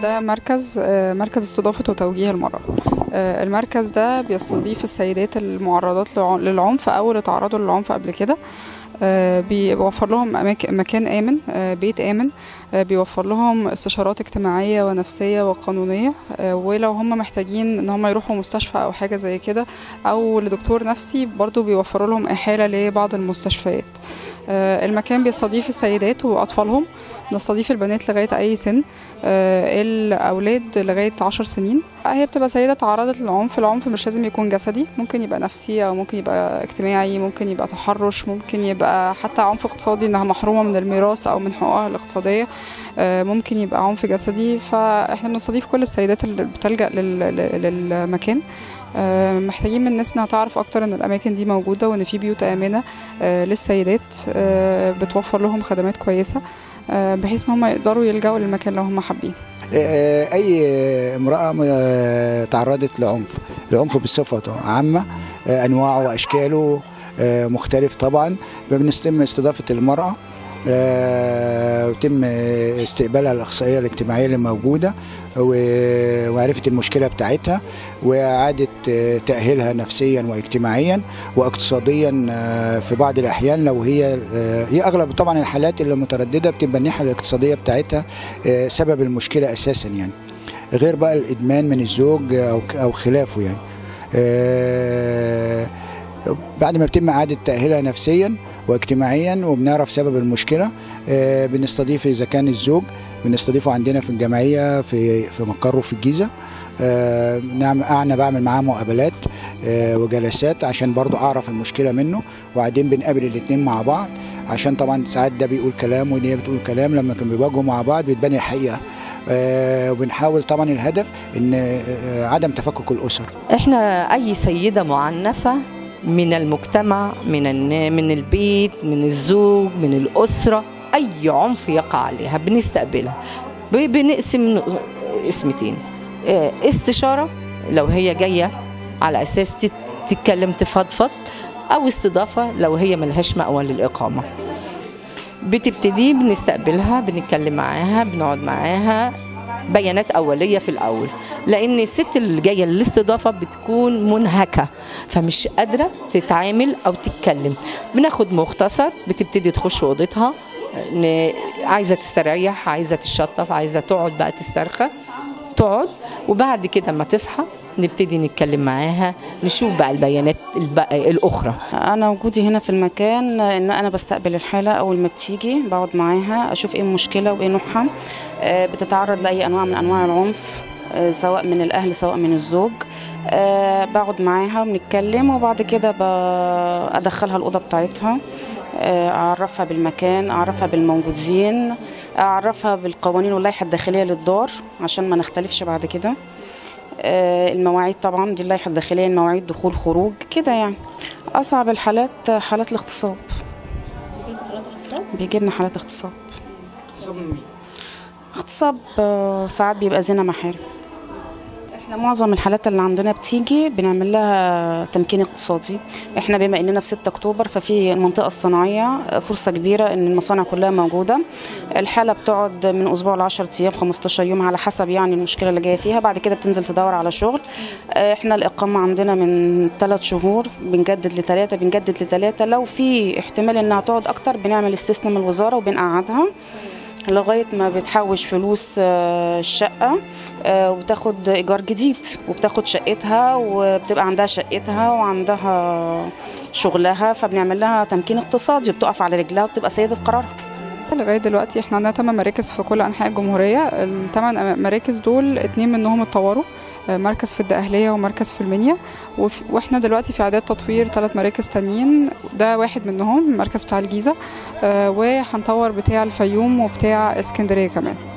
ده مركز آه، مركز استضافة وتوجيه المرأة آه، المركز ده بيستضيف السيدات المعرضات للع- للعنف أو اللي تعرضوا للعنف قبل كده آه، بيوفر لهم أماك- مكان آمن آه، بيت آمن آه، بيوفر لهم استشارات اجتماعية ونفسية وقانونية آه، ولو هم محتاجين ان هم يروحوا مستشفى او حاجة زي كده او لدكتور نفسي برضو بيوفروا لهم إحالة لبعض المستشفيات آه، المكان بيستضيف السيدات وأطفالهم نستضيف البنات لغاية أي سن آه، الأولاد لغاية عشر سنين هي بتبقى سيدة تعرضت للعنف العنف مش لازم يكون جسدي ممكن يبقى نفسي أو ممكن يبقى اجتماعي ممكن يبقى تحرش ممكن يبقى حتى عنف اقتصادي إنها محرومة من الميراث أو من حقوقها الاقتصادية آه، ممكن يبقى عنف جسدي فإحنا بنستضيف كل السيدات اللي بتلجأ لل- لل- للمكان آه، محتاجين من الناس انها تعرف اكتر ان الاماكن دي موجوده وان في بيوت امنه آه، للسيدات آه، بتوفر لهم خدمات كويسه آه، بحيث ان هم يقدروا يلجأوا للمكان لو هم حابين آه، اي امراه آه، تعرضت لعنف العنف بصفته عامه آه، انواعه واشكاله آه، مختلف طبعا فبنتم استضافه المراه آه، ويتم استقبالها الاخصائيه الاجتماعيه اللي موجوده و- ومعرفه المشكله بتاعتها واعاده آه، تاهيلها نفسيا واجتماعيا واقتصاديا آه، في بعض الاحيان لو هي آه، هي اغلب طبعا الحالات اللي متردده بتبقى الناحيه الاقتصاديه بتاعتها آه، سبب المشكله اساسا يعني غير بقى الادمان من الزوج او او خلافه يعني آه، بعد ما بيتم اعاده تاهيلها نفسيا واجتماعيا وبنعرف سبب المشكله آه، بنستضيف اذا كان الزوج بنستضيفه عندنا في الجمعيه في في مقره في الجيزه آه، نعم انا بعمل معاه مقابلات آه، وجلسات عشان برضو اعرف المشكله منه وبعدين بنقابل الاثنين مع بعض عشان طبعا ساعات ده بيقول كلام ودي بتقول كلام لما كانوا بيواجهوا مع بعض بتبان الحقيقه آه، وبنحاول طبعا الهدف ان آه، عدم تفكك الاسر احنا اي سيده معنفه من المجتمع من النا- من البيت من الزوج من الاسره اي عنف يقع عليها بنستقبلها ب- بنقسم اسمتين اه، استشاره لو هي جايه على اساس تت- تتكلم تفضفض او استضافه لو هي ملهاش مأوى للاقامه بتبتدي بنستقبلها بنتكلم معاها بنقعد معاها بيانات أولية في الأول لأن الست اللي جاية للاستضافة بتكون منهكة فمش قادرة تتعامل أو تتكلم بناخد مختصر بتبتدي تخش أوضتها ن- عايزة تستريح عايزة تشطف عايزة تقعد بقى تسترخى تقعد وبعد كده ما تصحى نبتدي نتكلم معاها نشوف بقى البيانات البقى الأخرى انا وجودي هنا في المكان ان انا بستقبل الحاله اول ما بتيجي بقعد معاها اشوف ايه المشكله وايه نوعها آه، بتتعرض لاي انواع من انواع العنف آه، سواء من الاهل سواء من الزوج آه، بقعد معاها بنتكلم وبعد كده ب- ادخلها الاوضه بتاعتها آه، اعرفها بالمكان اعرفها بالموجودين اعرفها بالقوانين واللائحه الداخليه للدار عشان ما نختلفش بعد كده آه، المواعيد طبعا دي اللائحه الداخليه المواعيد دخول خروج كده يعني اصعب الحالات حالات الاغتصاب بيجي لنا حالات اغتصاب اغتصاب آه، ساعات بيبقى زنا محارم احنا معظم الحالات اللي عندنا بتيجي بنعمل لها تمكين اقتصادي احنا بما اننا في 6 اكتوبر ففي المنطقه الصناعيه فرصه كبيره ان المصانع كلها موجوده الحاله بتقعد من اسبوع ل 10 ايام 15 يوم على حسب يعني المشكله اللي جايه فيها بعد كده بتنزل تدور على شغل آه، احنا الاقامه عندنا من 3 شهور بنجدد لثلاثه بنجدد لثلاثه لو في احتمال انها تقعد اكتر بنعمل استثناء من الوزاره وبنقعدها لغايه ما بتحوش فلوس آه، الشقه آه، وبتاخد ايجار جديد وبتاخد شقتها وبتبقى عندها شقتها وعندها شغلها فبنعمل لها تمكين اقتصادي وبتقف على رجلها وبتبقى سيده قرارها لغايه دلوقتي احنا عندنا 8 مراكز في كل انحاء الجمهوريه الثمان مراكز دول اتنين منهم اتطوروا آه، مركز في الدقهليه ومركز في المنيا وف- واحنا دلوقتي في اعداد تطوير ثلاث مراكز تانيين ده واحد منهم المركز بتاع الجيزه آه، وهنطور بتاع الفيوم وبتاع اسكندريه كمان